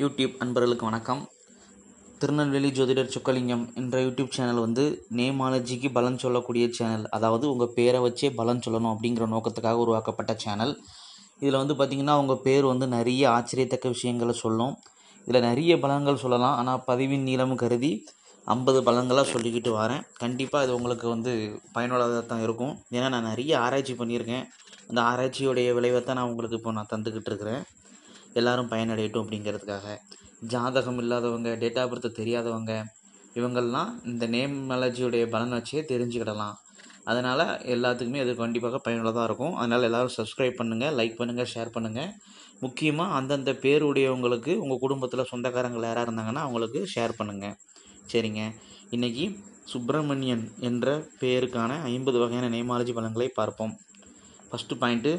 YouTube அன்பர்களுக்கு வணக்கம் திருநெல்வேலி ஜோதிடர் சுக்கலிங்கம் என்ற யூடியூப் சேனல் வந்து நேமாலஜிக்கு பலன் சொல்லக்கூடிய சேனல் அதாவது உங்கள் பேரை வச்சே பலன் சொல்லணும் அப்படிங்கிற நோக்கத்துக்காக உருவாக்கப்பட்ட சேனல் இதில் வந்து பார்த்திங்கன்னா உங்கள் பேர் வந்து நிறைய ஆச்சரியத்தக்க விஷயங்களை சொல்லும் இதில் நிறைய பலன்கள் சொல்லலாம் ஆனால் பதிவின் நீளம் கருதி ஐம்பது பலன்களாக சொல்லிக்கிட்டு வரேன் கண்டிப்பாக இது உங்களுக்கு வந்து பயனுள்ளதாக தான் இருக்கும் ஏன்னா நான் நிறைய ஆராய்ச்சி பண்ணியிருக்கேன் அந்த ஆராய்ச்சியுடைய விளைவை தான் நான் உங்களுக்கு இப்போ நான் தந்துக்கிட்டு இருக்கிறேன் எல்லாரும் பயனடையட்டும் அப்படிங்கிறதுக்காக ஜாதகம் இல்லாதவங்க டேட் ஆஃப் பர்த் தெரியாதவங்க இவங்கள்லாம் இந்த நேமாலஜியுடைய பலன் வச்சே தெரிஞ்சுக்கிடலாம் அதனால் எல்லாத்துக்குமே அது கண்டிப்பாக பயனுள்ளதாக இருக்கும் அதனால் எல்லோரும் சப்ஸ்கிரைப் பண்ணுங்கள் லைக் பண்ணுங்கள் ஷேர் பண்ணுங்கள் முக்கியமாக அந்தந்த பேர் உடையவங்களுக்கு உங்கள் குடும்பத்தில் சொந்தக்காரங்கள் யாராக இருந்தாங்கன்னா அவங்களுக்கு ஷேர் பண்ணுங்கள் சரிங்க இன்றைக்கி சுப்பிரமணியன் என்ற பேருக்கான ஐம்பது வகையான நேமாலஜி பலன்களை பார்ப்போம் ஃபஸ்ட்டு பாயிண்ட்டு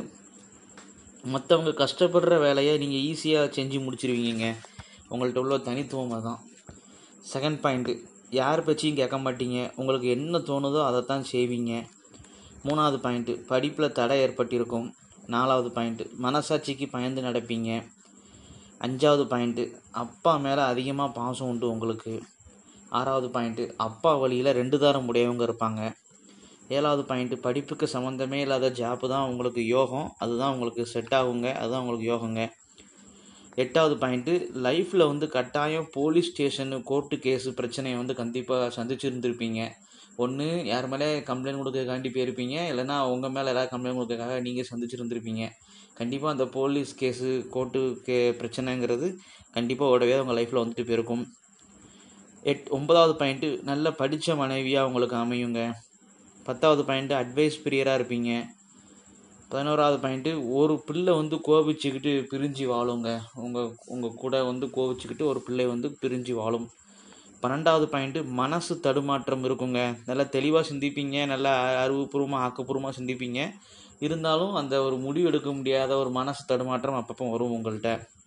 மற்றவங்க கஷ்டப்படுற வேலையை நீங்கள் ஈஸியாக செஞ்சு முடிச்சிருவீங்க உங்கள்கிட்ட உள்ள தனித்துவம் அதுதான் செகண்ட் பாயிண்ட்டு யார் பேச்சையும் கேட்க மாட்டீங்க உங்களுக்கு என்ன தோணுதோ அதை தான் செய்வீங்க மூணாவது பாயிண்ட்டு படிப்பில் தடை ஏற்பட்டிருக்கும் நாலாவது பாயிண்ட்டு மனசாட்சிக்கு பயந்து நடப்பீங்க அஞ்சாவது பாயிண்ட்டு அப்பா மேலே அதிகமாக பாசம் உண்டு உங்களுக்கு ஆறாவது பாயிண்ட்டு அப்பா வழியில் ரெண்டு தாரம் உடையவங்க இருப்பாங்க ஏழாவது பாயிண்ட்டு படிப்புக்கு சம்மந்தமே இல்லாத ஜாப்பு தான் உங்களுக்கு யோகம் அதுதான் உங்களுக்கு செட் ஆகுங்க அதுதான் உங்களுக்கு யோகங்க எட்டாவது பாயிண்ட்டு லைஃப்பில் வந்து கட்டாயம் போலீஸ் ஸ்டேஷனு கோர்ட்டு கேஸு பிரச்சனையை வந்து கண்டிப்பாக சந்திச்சிருந்துருப்பீங்க ஒன்று யார் மேலே கம்ப்ளைண்ட் கொடுக்கறக்காண்டி போயிருப்பீங்க இல்லைன்னா உங்கள் மேலே ஏதாவது கம்ப்ளைண்ட் கொடுக்கறக்காக நீங்கள் சந்திச்சிருந்துருப்பீங்க கண்டிப்பாக அந்த போலீஸ் கேஸு கோர்ட்டு கே பிரச்சனைங்கிறது கண்டிப்பாக ஓடவே உங்கள் லைஃப்பில் வந்துட்டு போயிருக்கும் எட் ஒன்பதாவது பாயிண்ட்டு நல்ல படித்த மனைவியாக உங்களுக்கு அமையுங்க பத்தாவது பாயிண்ட்டு அட்வைஸ் பிரியராக இருப்பீங்க பதினோராவது பாயிண்ட்டு ஒரு பிள்ளை வந்து கோபிச்சுக்கிட்டு பிரிஞ்சு வாழுங்க உங்கள் உங்கள் கூட வந்து கோபிச்சுக்கிட்டு ஒரு பிள்ளை வந்து பிரிஞ்சு வாழும் பன்னெண்டாவது பாயிண்ட்டு மனசு தடுமாற்றம் இருக்குங்க நல்லா தெளிவாக சிந்திப்பீங்க நல்லா அறிவுபூர்வமாக ஆக்கப்பூர்வமாக சிந்திப்பீங்க இருந்தாலும் அந்த ஒரு முடிவு எடுக்க முடியாத ஒரு மனசு தடுமாற்றம் அப்பப்போ வரும் உங்கள்கிட்ட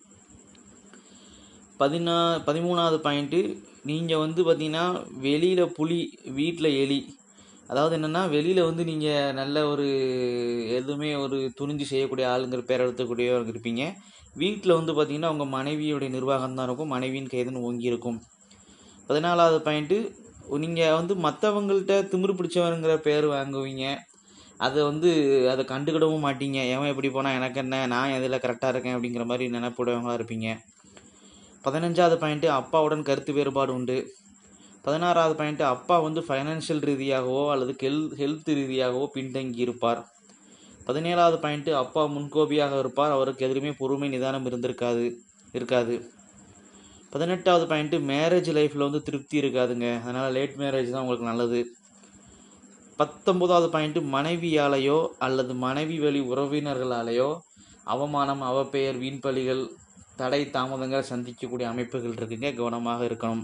பதினா பதிமூணாவது பாயிண்ட்டு நீங்கள் வந்து பார்த்தீங்கன்னா வெளியில் புலி வீட்டில் எலி அதாவது என்னென்னா வெளியில் வந்து நீங்கள் நல்ல ஒரு எதுவுமே ஒரு துணிஞ்சு செய்யக்கூடிய ஆளுங்கிற பேர் எடுத்துக்கூடியவங்க இருப்பீங்க வீட்டில் வந்து பார்த்தீங்கன்னா உங்கள் மனைவியுடைய நிர்வாகம் தான் இருக்கும் மனைவியின் கைதுன்னு ஓங்கி இருக்கும் பதினாலாவது பாயிண்ட்டு நீங்கள் வந்து மற்றவங்கள்ட்ட திமிரு பிடிச்சவனுங்கிற பேர் வாங்குவீங்க அதை வந்து அதை கண்டுக்கிடவும் மாட்டீங்க எவன் எப்படி போனால் எனக்கு என்ன நான் எதில் கரெக்டாக இருக்கேன் அப்படிங்கிற மாதிரி நினைப்புடையவங்களாக இருப்பீங்க பதினஞ்சாவது பாயிண்ட்டு அப்பாவுடன் கருத்து வேறுபாடு உண்டு பதினாறாவது பாயிண்ட்டு அப்பா வந்து ஃபைனான்ஷியல் ரீதியாகவோ அல்லது ஹெல் ஹெல்த் ரீதியாகவோ பின்தங்கி இருப்பார் பதினேழாவது பாயிண்ட்டு அப்பா முன்கோபியாக இருப்பார் அவருக்கு எதுவுமே பொறுமை நிதானம் இருந்திருக்காது இருக்காது பதினெட்டாவது பாயிண்ட்டு மேரேஜ் லைஃப்பில் வந்து திருப்தி இருக்காதுங்க அதனால் லேட் மேரேஜ் தான் உங்களுக்கு நல்லது பத்தொம்போதாவது பாயிண்ட்டு மனைவியாலேயோ அல்லது மனைவி வழி உறவினர்களாலேயோ அவமானம் அவப்பெயர் வீண்பலிகள் தடை தாமதங்கள் சந்திக்கக்கூடிய அமைப்புகள் இருக்குங்க கவனமாக இருக்கணும்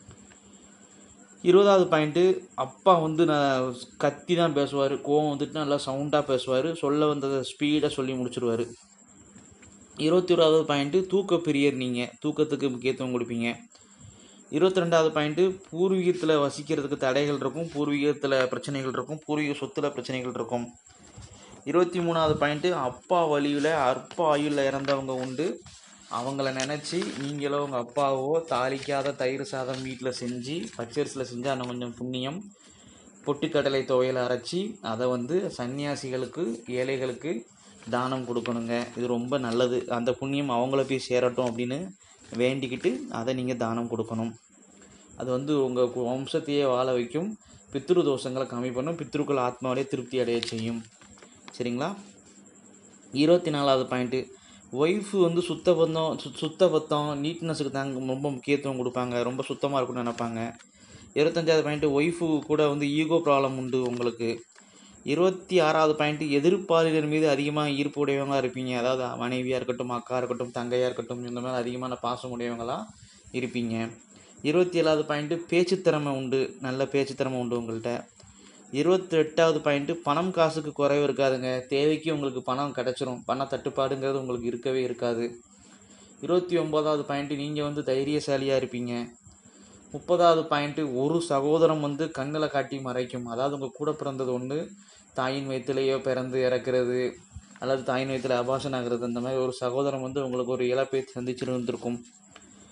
இருபதாவது பாயிண்ட்டு அப்பா வந்து நான் கத்தி தான் பேசுவார் கோவம் வந்துட்டு நல்லா சவுண்டாக பேசுவார் சொல்ல வந்ததை ஸ்பீடாக சொல்லி முடிச்சிருவார் இருபத்தி ஓராவது பாயிண்ட்டு தூக்க பிரியர் நீங்கள் தூக்கத்துக்கு முக்கியத்துவம் கொடுப்பீங்க இருபத்தி ரெண்டாவது பாயிண்ட்டு பூர்வீகத்தில் வசிக்கிறதுக்கு தடைகள் இருக்கும் பூர்வீகத்தில் பிரச்சனைகள் இருக்கும் பூர்வீக சொத்தில் பிரச்சனைகள் இருக்கும் இருபத்தி மூணாவது பாயிண்ட்டு அப்பா வழியில் அற்ப ஆயுளில் இறந்தவங்க உண்டு அவங்கள நினச்சி நீங்களோ உங்கள் அப்பாவோ தாளிக்காத தயிர் சாதம் வீட்டில் செஞ்சு பச்சரிசியில் செஞ்சு அந்த கொஞ்சம் புண்ணியம் பொட்டுக்கடலை துவையல் அரைச்சி அதை வந்து சன்னியாசிகளுக்கு ஏழைகளுக்கு தானம் கொடுக்கணுங்க இது ரொம்ப நல்லது அந்த புண்ணியம் அவங்கள போய் சேரட்டும் அப்படின்னு வேண்டிக்கிட்டு அதை நீங்கள் தானம் கொடுக்கணும் அது வந்து உங்கள் வம்சத்தையே வாழ வைக்கும் பித்ரு தோஷங்களை கம்மி பண்ணும் பித்ருக்கள் ஆத்மாவிலே திருப்தி அடைய செய்யும் சரிங்களா இருபத்தி நாலாவது பாயிண்ட்டு ஒய்ஃபு வந்து சுத்த பந்தம் சு சுத்த பத்தம் நீட்னஸுக்கு தாங்க ரொம்ப முக்கியத்துவம் கொடுப்பாங்க ரொம்ப சுத்தமாக இருக்கும்னு நினைப்பாங்க இருபத்தஞ்சாவது பாயிண்ட்டு ஒய்ஃபு கூட வந்து ஈகோ ப்ராப்ளம் உண்டு உங்களுக்கு இருபத்தி ஆறாவது பாயிண்ட்டு எதிர்ப்பாளினர் மீது அதிகமாக ஈர்ப்பு உடையவங்க இருப்பீங்க அதாவது மனைவியாக இருக்கட்டும் அக்கா இருக்கட்டும் தங்கையாக இருக்கட்டும் இந்த மாதிரி அதிகமான பாசம் உடையவங்களாக இருப்பீங்க இருபத்தி ஏழாவது பாயிண்ட்டு பேச்சுத்திறமை உண்டு நல்ல பேச்சுத்திறமை உண்டு உங்கள்கிட்ட இருபத்தி எட்டாவது பாயிண்ட்டு பணம் காசுக்கு குறைவு இருக்காதுங்க தேவைக்கு உங்களுக்கு பணம் கிடச்சிரும் பண தட்டுப்பாடுங்கிறது உங்களுக்கு இருக்கவே இருக்காது இருபத்தி ஒம்போதாவது பாயிண்ட்டு நீங்கள் வந்து தைரியசாலியாக இருப்பீங்க முப்பதாவது பாயிண்ட்டு ஒரு சகோதரம் வந்து கண்ணில் காட்டி மறைக்கும் அதாவது உங்கள் கூட பிறந்தது ஒன்று தாயின் வயிற்றுலையோ பிறந்து இறக்குறது அல்லது தாயின் வயிற்றில் அபாஷன் ஆகிறது அந்த மாதிரி ஒரு சகோதரம் வந்து உங்களுக்கு ஒரு இழப்பை சந்திச்சிருந்திருக்கும்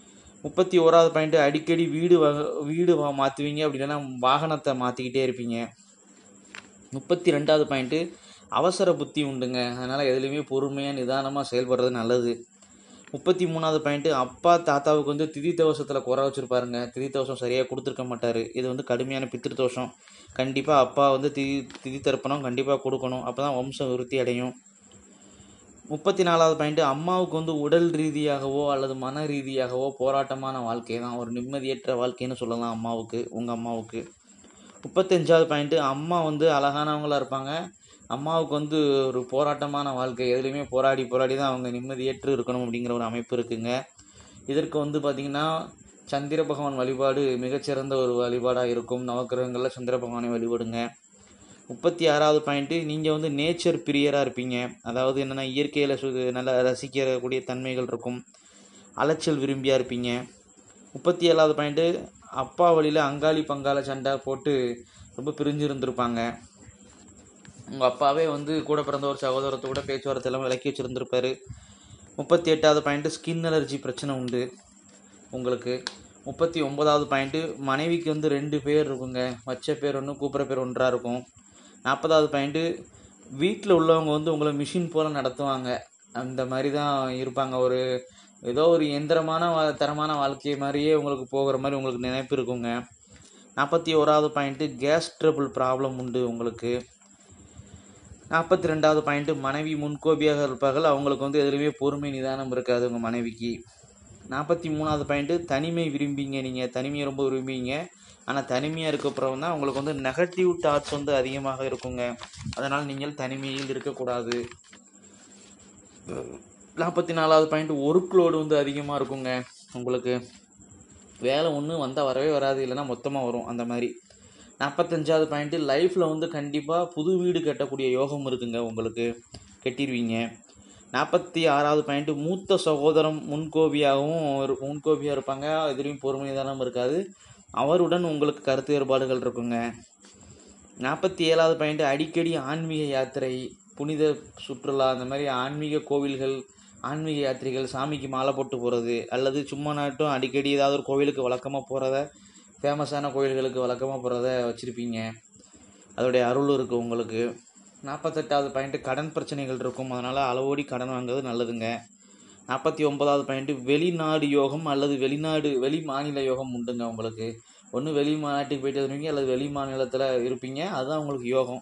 முப்பத்தி ஓராவது பாயிண்ட் அடிக்கடி வீடு வா வீடு வா மாற்றுவீங்க அப்படி இல்லைன்னா வாகனத்தை மாற்றிக்கிட்டே இருப்பீங்க முப்பத்தி ரெண்டாவது பாயிண்ட்டு அவசர புத்தி உண்டுங்க அதனால் எதுலேயுமே பொறுமையாக நிதானமாக செயல்படுறது நல்லது முப்பத்தி மூணாவது பாயிண்ட்டு அப்பா தாத்தாவுக்கு வந்து திதி தவசத்தில் குறை வச்சுருப்பாருங்க திதி தவசம் சரியாக கொடுத்துருக்க மாட்டார் இது வந்து கடுமையான பித்திரு தோஷம் கண்டிப்பாக அப்பா வந்து திதி திதி தர்ப்பணம் கண்டிப்பாக கொடுக்கணும் அப்போ தான் வம்சம் விருத்தி அடையும் முப்பத்தி நாலாவது பாயிண்ட்டு அம்மாவுக்கு வந்து உடல் ரீதியாகவோ அல்லது மன ரீதியாகவோ போராட்டமான வாழ்க்கை தான் ஒரு நிம்மதியற்ற வாழ்க்கைன்னு சொல்லலாம் அம்மாவுக்கு உங்கள் அம்மாவுக்கு முப்பத்தஞ்சாவது பாயிண்ட்டு அம்மா வந்து அழகானவங்களா இருப்பாங்க அம்மாவுக்கு வந்து ஒரு போராட்டமான வாழ்க்கை எதுலேயுமே போராடி போராடி தான் அவங்க நிம்மதியற்று இருக்கணும் அப்படிங்கிற ஒரு அமைப்பு இருக்குங்க இதற்கு வந்து பார்த்திங்கன்னா சந்திர பகவான் வழிபாடு மிகச்சிறந்த ஒரு வழிபாடாக இருக்கும் நவக்கிரகங்களில் சந்திர பகவானை வழிபடுங்க முப்பத்தி ஆறாவது பாயிண்ட்டு நீங்கள் வந்து நேச்சர் பிரியராக இருப்பீங்க அதாவது என்னென்னா இயற்கையில் சு நல்லா ரசிக்கக்கூடிய தன்மைகள் இருக்கும் அலைச்சல் விரும்பியாக இருப்பீங்க முப்பத்தி ஏழாவது பாயிண்ட்டு அப்பா வழியில் அங்காளி பங்காள சண்டை போட்டு ரொம்ப பிரிஞ்சு இருந்திருப்பாங்க உங்கள் அப்பாவே வந்து கூட பிறந்த ஒரு சகோதரத்தை கூட பேச்சுவார்த்தை எல்லாம் விலக்கி வச்சுருந்துருப்பாரு முப்பத்தி எட்டாவது பாயிண்ட்டு ஸ்கின் அலர்ஜி பிரச்சனை உண்டு உங்களுக்கு முப்பத்தி ஒன்பதாவது பாயிண்ட்டு மனைவிக்கு வந்து ரெண்டு பேர் இருக்குங்க வச்ச பேர் ஒன்று கூப்பிட்ற பேர் ஒன்றாக இருக்கும் நாற்பதாவது பாயிண்ட்டு வீட்டில் உள்ளவங்க வந்து உங்களை மிஷின் போல் நடத்துவாங்க அந்த மாதிரி தான் இருப்பாங்க ஒரு ஏதோ ஒரு எந்திரமான வா தரமான வாழ்க்கை மாதிரியே உங்களுக்கு போகிற மாதிரி உங்களுக்கு நினைப்பு இருக்குங்க நாற்பத்தி ஓராவது பாயிண்ட்டு கேஸ் ட்ரபிள் ப்ராப்ளம் உண்டு உங்களுக்கு நாற்பத்தி ரெண்டாவது பாயிண்ட்டு மனைவி முன்கோபியாக இருப்பார்கள் அவங்களுக்கு வந்து எதுலையுமே பொறுமை நிதானம் இருக்காது உங்கள் மனைவிக்கு நாற்பத்தி மூணாவது பாயிண்ட்டு தனிமை விரும்பிங்க நீங்கள் தனிமையை ரொம்ப விரும்புவீங்க ஆனால் தனிமையாக இருக்கப்புறம் தான் உங்களுக்கு வந்து நெகட்டிவ் தாட்ஸ் வந்து அதிகமாக இருக்குங்க அதனால் நீங்கள் தனிமையில் இருக்கக்கூடாது நாற்பத்தி நாலாவது பாயிண்ட் ஒர்க் லோடு வந்து அதிகமாக இருக்குங்க உங்களுக்கு வேலை ஒன்று வந்தால் வரவே வராது இல்லைன்னா மொத்தமாக வரும் அந்த மாதிரி நாற்பத்தஞ்சாவது பாயிண்ட்டு லைஃப்பில் வந்து கண்டிப்பாக புது வீடு கட்டக்கூடிய யோகம் இருக்குங்க உங்களுக்கு கட்டிடுவீங்க நாற்பத்தி ஆறாவது பாயிண்ட்டு மூத்த சகோதரம் முன்கோபியாகவும் ஒரு முன்கோபியாக இருப்பாங்க எதிரையும் பொறுமை நிதானம் இருக்காது அவருடன் உங்களுக்கு கருத்து வேறுபாடுகள் இருக்குங்க நாற்பத்தி ஏழாவது பாயிண்ட் அடிக்கடி ஆன்மீக யாத்திரை புனித சுற்றுலா அந்த மாதிரி ஆன்மீக கோவில்கள் ஆன்மீக யாத்திரைகள் சாமிக்கு மாலை போட்டு போகிறது அல்லது சும்மா நாட்டும் அடிக்கடி ஏதாவது ஒரு கோவிலுக்கு வழக்கமாக போகிறத ஃபேமஸான கோவில்களுக்கு வழக்கமாக போகிறத வச்சுருப்பீங்க அதோடைய அருள் இருக்குது உங்களுக்கு நாற்பத்தெட்டாவது பாயிண்ட்டு கடன் பிரச்சனைகள் இருக்கும் அதனால் அளவோடி கடன் வாங்குறது நல்லதுங்க நாற்பத்தி ஒன்பதாவது பாயிண்ட்டு வெளிநாடு யோகம் அல்லது வெளிநாடு வெளி மாநில யோகம் உண்டுங்க உங்களுக்கு ஒன்று வெளி நாட்டுக்கு போயிட்டு வருவீங்க அல்லது வெளி மாநிலத்தில் இருப்பீங்க அதுதான் உங்களுக்கு யோகம்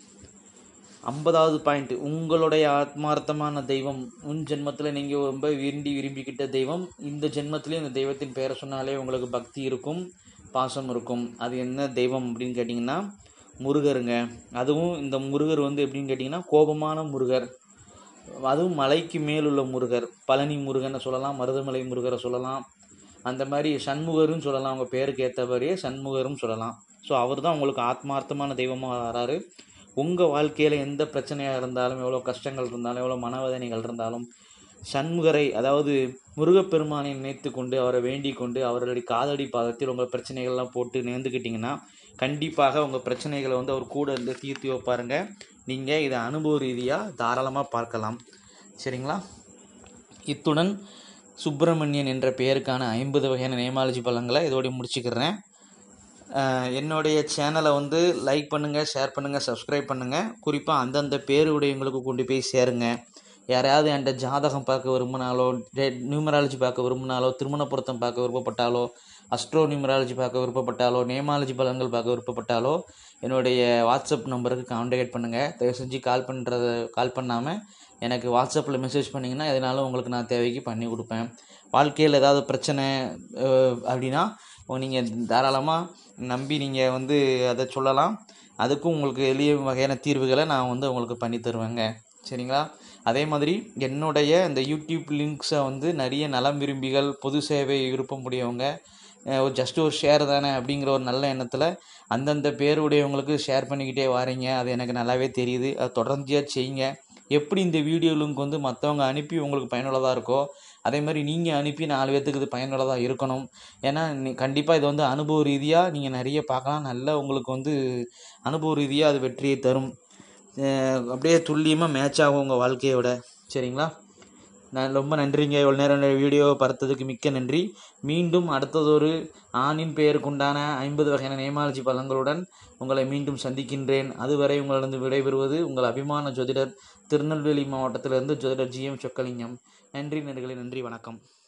ஐம்பதாவது பாயிண்ட் உங்களுடைய ஆத்மார்த்தமான தெய்வம் முன் ஜென்மத்தில் நீங்கள் ரொம்ப விரும்பி விரும்பிக்கிட்ட தெய்வம் இந்த ஜென்மத்திலையும் இந்த தெய்வத்தின் பேரை சொன்னாலே உங்களுக்கு பக்தி இருக்கும் பாசம் இருக்கும் அது என்ன தெய்வம் அப்படின்னு கேட்டிங்கன்னா முருகருங்க அதுவும் இந்த முருகர் வந்து எப்படின்னு கேட்டிங்கன்னா கோபமான முருகர் அதுவும் மலைக்கு மேலுள்ள முருகர் பழனி முருகனை சொல்லலாம் மருதமலை முருகரை சொல்லலாம் அந்த மாதிரி சண்முகரும் சொல்லலாம் அவங்க பேருக்கு ஏற்றபடியே சண்முகரும் சொல்லலாம் ஸோ அவர் தான் உங்களுக்கு ஆத்மார்த்தமான தெய்வமாக வராரு உங்கள் வாழ்க்கையில் எந்த பிரச்சனையாக இருந்தாலும் எவ்வளோ கஷ்டங்கள் இருந்தாலும் எவ்வளோ மனவேதனைகள் இருந்தாலும் சண்முகரை அதாவது முருகப்பெருமானை நினைத்து கொண்டு அவரை வேண்டிக் கொண்டு அவர்களுடைய காதடி பாதத்தில் உங்கள் பிரச்சனைகள்லாம் போட்டு நேர்ந்துக்கிட்டிங்கன்னா கண்டிப்பாக உங்கள் பிரச்சனைகளை வந்து அவர் கூட இருந்து தீர்த்து வைப்பாருங்க நீங்கள் இதை அனுபவ ரீதியாக தாராளமாக பார்க்கலாம் சரிங்களா இத்துடன் சுப்பிரமணியன் என்ற பெயருக்கான ஐம்பது வகையான நேமாலஜி பலன்களை இதோட முடிச்சுக்கிறேன் அஹ் என்னுடைய சேனலை வந்து லைக் பண்ணுங்கள் ஷேர் பண்ணுங்கள் சப்ஸ்கிரைப் பண்ணுங்கள் குறிப்பாக அந்தந்த பேருடையவங்களுக்கு கொண்டு போய் சேருங்க யாரையாவது என்கிட்ட ஜாதகம் பார்க்க விரும்பினாலோ நியூமராலஜி பார்க்க விரும்பினாலோ திருமண பொருத்தம் பார்க்க விருப்பப்பட்டாலோ அஸ்ட்ரோ நியூமராலஜி பார்க்க விருப்பப்பட்டாலோ நேமாலஜி பலன்கள் பார்க்க விருப்பப்பட்டாலோ என்னுடைய வாட்ஸ்அப் நம்பருக்கு கான்டாக்ட் பண்ணுங்கள் தயவு செஞ்சு கால் பண்ணுறத கால் பண்ணாமல் எனக்கு வாட்ஸ்அப்பில் மெசேஜ் பண்ணிங்கன்னா எதனாலும் உங்களுக்கு நான் தேவைக்கு பண்ணி கொடுப்பேன் வாழ்க்கையில் ஏதாவது பிரச்சனை அஹ், அப்படின்னா நீங்கள் தாராளமாக நம்பி நீங்கள் வந்து அதை சொல்லலாம் அதுக்கும் உங்களுக்கு எளிய வகையான தீர்வுகளை நான் வந்து உங்களுக்கு பண்ணி தருவேங்க சரிங்களா அதே மாதிரி என்னுடைய இந்த யூடியூப் லிங்க்ஸை வந்து நிறைய நலம் விரும்பிகள் பொது சேவை விருப்பம் உடையவங்க ஒரு ஜஸ்ட் ஒரு ஷேர் தானே அப்படிங்கிற ஒரு நல்ல எண்ணத்தில் அந்தந்த பேருடையவங்களுக்கு ஷேர் பண்ணிக்கிட்டே வாரீங்க அது எனக்கு நல்லாவே தெரியுது அது தொடர்ச்சியாக செய்யுங்க எப்படி இந்த வீடியோ லிங்க் வந்து மற்றவங்க அனுப்பி உங்களுக்கு பயனுள்ளதாக இருக்கோ அதே மாதிரி நீங்கள் அனுப்பி நாலு பேர்த்துக்கு இது பயனுள்ளதாக இருக்கணும் ஏன்னா கண்டிப்பாக இது வந்து அனுபவ ரீதியாக நீங்கள் நிறைய பார்க்கலாம் நல்ல உங்களுக்கு வந்து அனுபவ ரீதியாக அது வெற்றியை தரும் அஹ் அப்படியே துல்லியமாக மேட்ச் ஆகும் உங்கள் வாழ்க்கையோட சரிங்களா நான் ரொம்ப நன்றிங்க இவ்வளோ நேரம் வீடியோ பார்த்ததுக்கு மிக்க நன்றி மீண்டும் அடுத்ததொரு ஆணின் பெயருக்குண்டான ஐம்பது வகையான நேமாலஜி பலன்களுடன் உங்களை மீண்டும் சந்திக்கின்றேன் அதுவரை உங்களிடம் விடைபெறுவது உங்கள் அபிமான ஜோதிடர் திருநெல்வேலி மாவட்டத்திலிருந்து ஜோதிடர் ஜி எம் சொக்கலிங்கம் நன்றி நன்றிகளே நன்றி வணக்கம்